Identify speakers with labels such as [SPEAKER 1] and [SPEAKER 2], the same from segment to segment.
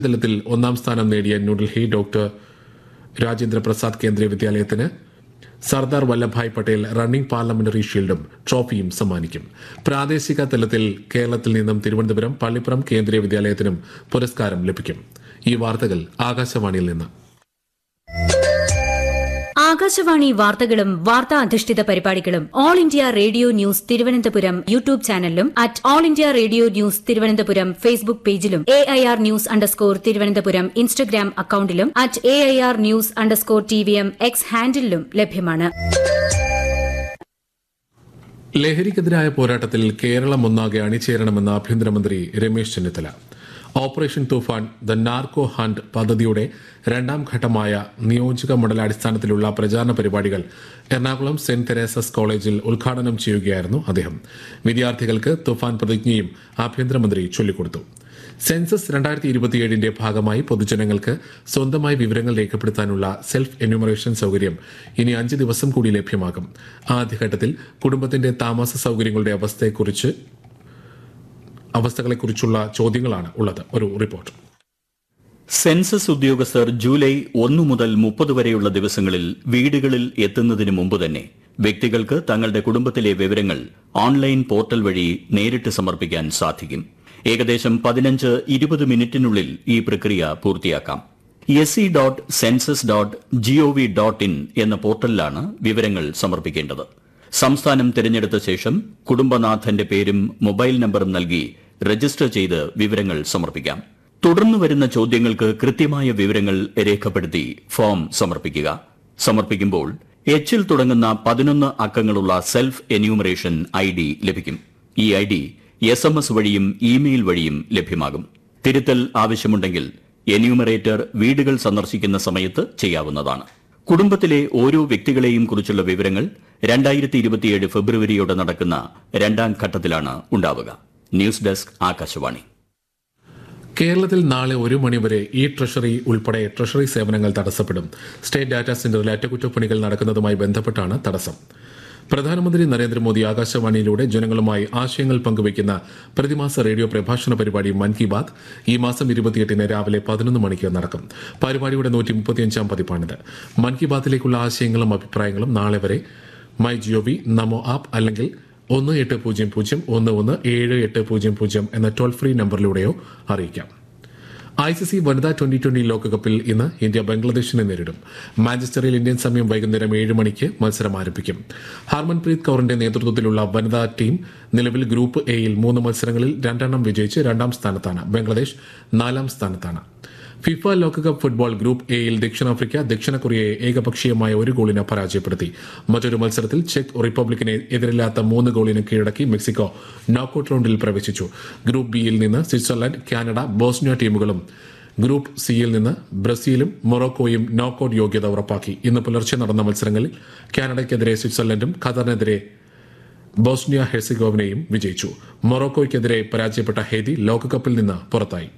[SPEAKER 1] തലത്തിൽ ഒന്നാം സ്ഥാനം നേടിയ ന്യൂഡൽഹി ഡോക്ടർ രാജേന്ദ്ര പ്രസാദ് കേന്ദ്രീയ വിദ്യാലയത്തിന് സർദാർ വല്ലഭായ് പട്ടേൽ റണ്ണിംഗ് പാർലമെന്ററി ഷീൽഡും ട്രോഫിയും സമ്മാനിക്കും പ്രാദേശിക തലത്തിൽ കേരളത്തിൽ നിന്നും തിരുവനന്തപുരം പള്ളിപ്പുറം കേന്ദ്രീയ വിദ്യാലയത്തിനും പുരസ്കാരം ലഭിക്കും ഈ വാർത്തകൾ ആകാശവാണിയിൽ നിന്ന്
[SPEAKER 2] ആകാശവാണി വാർത്തകളും വാർത്താ അധിഷ്ഠിത പരിപാടികളും all India radio news Thiruvananthapuram YouTube ചാനലിലും at all India radio news Thiruvananthapuram Facebook പേജിലും A I R news underscore Thiruvananthapuram Instagram അക്കൌണ്ടിലും at A I R news underscore T V M X ഹാൻഡിലും ലഭ്യമാണ്
[SPEAKER 1] ലഹരിക്കെതിരായ പോരാട്ടത്തിൽ കേരളം ഒന്നാകെ അണിചേരണമെന്ന് ആഭ്യന്തരമന്ത്രി Ramesh Chennithala operation Toofan the narco hunt പദ്ധതിയുടെ രണ്ടാം ഘട്ടമായ നിയോജക മണ്ഡലാടിസ്ഥാനത്തിലുള്ള പ്രചാരണ പരിപാടികൾ എറണാകുളം സെന്റ് തെരേസസ് കോളേജിൽ ഉദ്ഘാടനം ചെയ്യുകയായിരുന്നു അദ്ദേഹം വിദ്യാർത്ഥികൾക്ക് തുഫാൻ പ്രതിജ്ഞയും ആഭ്യന്തരമന്ത്രി ചൊല്ലിക്കൊടുത്തു സെൻസസ് രണ്ടായിരത്തി ഇരുപത്തിയേഴിന്റെ ഭാഗമായി പൊതുജനങ്ങൾക്ക് സ്വന്തമായി വിവരങ്ങൾ രേഖപ്പെടുത്താനുള്ള സെൽഫ് എന്യൂമറേഷൻ സൗകര്യം ഇനി അഞ്ച് ദിവസം കൂടി ലഭ്യമാകും ആദ്യഘട്ടത്തിൽ കുടുംബത്തിന്റെ താമസ സൗകര്യങ്ങളുടെ അവസ്ഥയെക്കുറിച്ച് അവസ്ഥകളെക്കുറിച്ചുള്ള ചോദ്യങ്ങളാണ് ഉള്ളത് ഒരു റിപ്പോർട്ട്
[SPEAKER 3] സെൻസസ് ഉദ്യോഗസ്ഥർ ജൂലൈ ഒന്നു മുതൽ മുപ്പത് വരെയുള്ള ദിവസങ്ങളിൽ വീടുകളിൽ എത്തുന്നതിന് മുമ്പ് തന്നെ വ്യക്തികൾക്ക് തങ്ങളുടെ കുടുംബത്തിലെ വിവരങ്ങൾ ഓൺലൈൻ പോർട്ടൽ വഴി നേരിട്ട് സമർപ്പിക്കാൻ സാധിക്കും ഏകദേശം പതിനഞ്ച് ഇരുപത് മിനിറ്റിനുള്ളിൽ ഈ പ്രക്രിയ പൂർത്തിയാക്കാം S C dot census dot GOV dot in എന്ന പോർട്ടലിലാണ് വിവരങ്ങൾ സമർപ്പിക്കേണ്ടത് സംസ്ഥാനം തിരഞ്ഞെടുത്ത ശേഷം കുടുംബനാഥന്റെ പേരും മൊബൈൽ നമ്പറും നൽകി രജിസ്റ്റർ ചെയ്ത് വിവരങ്ങൾ സമർപ്പിക്കാം തുടർന്ന് വരുന്ന ചോദ്യങ്ങൾക്ക് കൃത്യമായ വിവരങ്ങൾ രേഖപ്പെടുത്തി ഫോം സമർപ്പിക്കുക സമർപ്പിക്കുമ്പോൾ എച്ചിൽ തുടങ്ങുന്ന പതിനൊന്ന് അക്കങ്ങളുള്ള സെൽഫ് എന്യൂമറേഷൻ ഐ ഡി ലഭിക്കും ഈ I D S M S വഴിയും ഇമെയിൽ വഴിയും ലഭ്യമാകും തിരുത്തൽ ആവശ്യമുണ്ടെങ്കിൽ എന്യൂമറേറ്റർ വീടുകൾ സന്ദർശിക്കുന്ന സമയത്ത് ചെയ്യാവുന്നതാണ് കുടുംബത്തിലെ ഓരോ വ്യക്തികളെയും കുറിച്ചുള്ള വിവരങ്ങൾ രണ്ടായിരത്തി ഇരുപത്തിയേഴ് ഫെബ്രുവരിയോടെ നടക്കുന്ന രണ്ടാം ഘട്ടത്തിലാണ് ഉണ്ടാവുക ന്യൂസ് ഡെസ്ക് ആകാശവാണി
[SPEAKER 1] കേരളത്തിൽ നാളെ ഒരു മണിവരെ ഇ ട്രഷറി ഉൾപ്പെടെ ട്രഷറി സേവനങ്ങൾ തടസ്സപ്പെടും സ്റ്റേറ്റ് ഡാറ്റാ സെന്ററിൽ അറ്റകുറ്റപ്പണികൾ നടക്കുന്നതുമായി ബന്ധപ്പെട്ടാണ് തടസ്സം പ്രധാനമന്ത്രി നരേന്ദ്രമോദി ആകാശവാണിയിലൂടെ ജനങ്ങളുമായി ആശയങ്ങൾ പങ്കുവയ്ക്കുന്ന പ്രതിമാസ റേഡിയോ പ്രഭാഷണ പരിപാടി മൻ കി ബാത് ഈ മാസം ഇരുപത്തിയെട്ടിന് രാവിലെ പതിനൊന്ന് മണിക്ക് നടക്കും പരിപാടിയുടെ നൂറ്റി മുപ്പത്തിയഞ്ചാം പതിപ്പാണിത് മൻ കി ബാത്തിലേക്കുള്ള ആശയങ്ങളും അഭിപ്രായങ്ങളും നാളെ വരെ മൈ ജിഒവി നമോ ആപ്പ് അല്ലെങ്കിൽ ഒന്ന് എട്ട് പൂജ്യം പൂജ്യം ഒന്ന് ഒന്ന് ഏഴ് എട്ട് പൂജ്യം പൂജ്യം എന്ന ടോൾ ഫ്രീ നമ്പറിലൂടെയോ അറിയിക്കാം ഐ സി സി വനിതാ ട്വന്റി ട്വന്റി ലോകകപ്പിൽ ഇന്ന് ഇന്ത്യ ബംഗ്ലാദേശിനെ നേരിടും മാഞ്ചസ്റ്ററിൽ ഇന്ത്യൻ സമയം വൈകുന്നേരം ഏഴ് മണിക്ക് മത്സരം ആരംഭിക്കും ഹർമൻപ്രീത് കൌറിന്റെ നേതൃത്വത്തിലുള്ള വനിതാ ടീം നിലവിൽ ഗ്രൂപ്പ് എയിൽ മൂന്ന് മത്സരങ്ങളിൽ രണ്ടെണ്ണം വിജയിച്ച് രണ്ടാം സ്ഥാനത്താണ് ബംഗ്ലാദേശ് നാലാം സ്ഥാനത്താണ് ഫിഫ ലോകകപ്പ് ഫുട്ബോൾ ഗ്രൂപ്പ് എയിൽ ദക്ഷിണാഫ്രിക്ക ദക്ഷിണ കൊറിയയെ ഏകപക്ഷീയമായ ഒരു ഗോളിന് പരാജയപ്പെടുത്തി മറ്റൊരു മത്സരത്തിൽ ചെക്ക് റിപ്പബ്ലിക്കിനെ എതിരില്ലാത്ത മൂന്ന് ഗോളിന് കീഴടക്കി മെക്സിക്കോ നോക്കൌട്ട് റൗണ്ടിൽ പ്രവേശിച്ചു ഗ്രൂപ്പ് ബിയിൽ നിന്ന് സ്വിറ്റ്സർലൻഡ് കാനഡ ബോസ്നിയ ടീമുകളും ഗ്രൂപ്പ് സിയിൽ നിന്ന് ബ്രസീലും മൊറോക്കോയും നോക്കൌട്ട് യോഗ്യത ഉറപ്പാക്കി ഇന്ന് പുലർച്ചെ നടന്ന മത്സരങ്ങളിൽ കാനഡയ്ക്കെതിരെ സ്വിറ്റ്സർലൻഡും ഖത്തറിനെതിരെ ബോസ്നിയ ഹെർസിഗോവിനയും വിജയിച്ചു മൊറോക്കോയ്ക്കെതിരെ പരാജയപ്പെട്ട ഹെയ്തി ലോകകപ്പിൽ നിന്ന് പുറത്തായി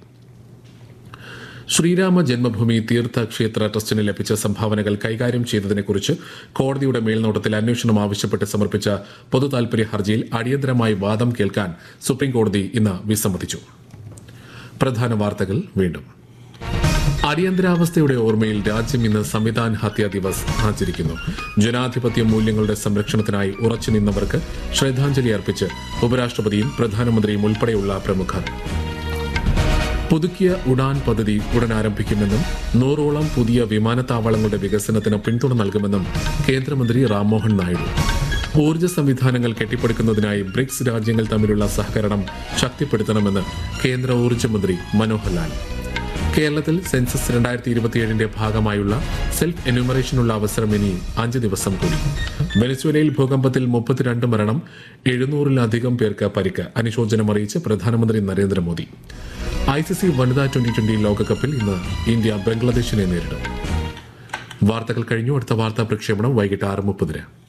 [SPEAKER 1] ശ്രീരാമ ജന്മഭൂമി തീർത്ഥക്ഷേത്ര ട്രസ്റ്റിന് ലഭിച്ച സംഭാവനകൾ കൈകാര്യം ചെയ്തതിനെക്കുറിച്ച് കോടതിയുടെ മേൽനോട്ടത്തിൽ അന്വേഷണം ആവശ്യപ്പെട്ട് സമർപ്പിച്ച പൊതു താൽപര്യ ഹർജിയിൽ അടിയന്തരമായി വാദം കേൾക്കാൻ സുപ്രീംകോടതി ഇന്ന് വിസമ്മതിച്ചു പ്രധാന വാർത്തകൾ വീണ്ടും അടിയന്തരാവസ്ഥയുടെ ഓർമ്മയിൽ രാജ്യം ഇന്ന് സംവിധാൻ ഹത്യാ ദിവസ് ആചരിക്കുന്നു ജനാധിപത്യ മൂല്യങ്ങളുടെ സംരക്ഷണത്തിനായി ഉറച്ചു നിന്നവർക്ക് ശ്രദ്ധാഞ്ജലി അർപ്പിച്ച് ഉപരാഷ്ട്രപതിയും പ്രധാനമന്ത്രിയും ഉൾപ്പെടെയുള്ള പ്രമുഖർ പുതുക്കിയ ഉഡാൻ പദ്ധതി ഉടൻ ആരംഭിക്കുമെന്നും നൂറോളം പുതിയ വിമാനത്താവളങ്ങളുടെ വികസനത്തിന് പിന്തുണ നൽകുമെന്നും കേന്ദ്രമന്ത്രി റാംമോഹൻ നായിഡു ഊർജ്ജ സംവിധാനങ്ങൾ കെട്ടിപ്പടുക്കുന്നതിനായി ബ്രിക്സ് രാജ്യങ്ങൾ തമ്മിലുള്ള സഹകരണം ശക്തിപ്പെടുത്തണമെന്ന് കേന്ദ്ര ഊർജ്ജമന്ത്രി മനോഹർ ലാൽ കേരളത്തിൽ സെൻസസ് രണ്ടായിരത്തി ഇരുപത്തിയേഴിന്റെ ഭാഗമായുള്ള സെൽഫ് എന്യൂമറേഷനുള്ള അവസരം ഇനി അഞ്ച് ദിവസം കൂടി വെനസ്വേലയിൽ ഭൂകമ്പത്തിൽ മുപ്പത്തിരണ്ട് മരണം എഴുന്നൂറിലധികം പേർക്ക് പരിക്ക് അനുശോചനം അറിയിച്ച് പ്രധാനമന്ത്രി നരേന്ദ്രമോദി ഐ സി സി വനിതാ ട്വന്റി ട്വന്റി ലോകകപ്പിൽ ഇന്ന് ഇന്ത്യ ബംഗ്ലാദേശിനെ നേരിടും വാർത്തകൾ കഴിഞ്ഞു അടുത്ത വാർത്താ പ്രക്ഷേപണം വൈകിട്ട് ആറ് മുപ്പതിന്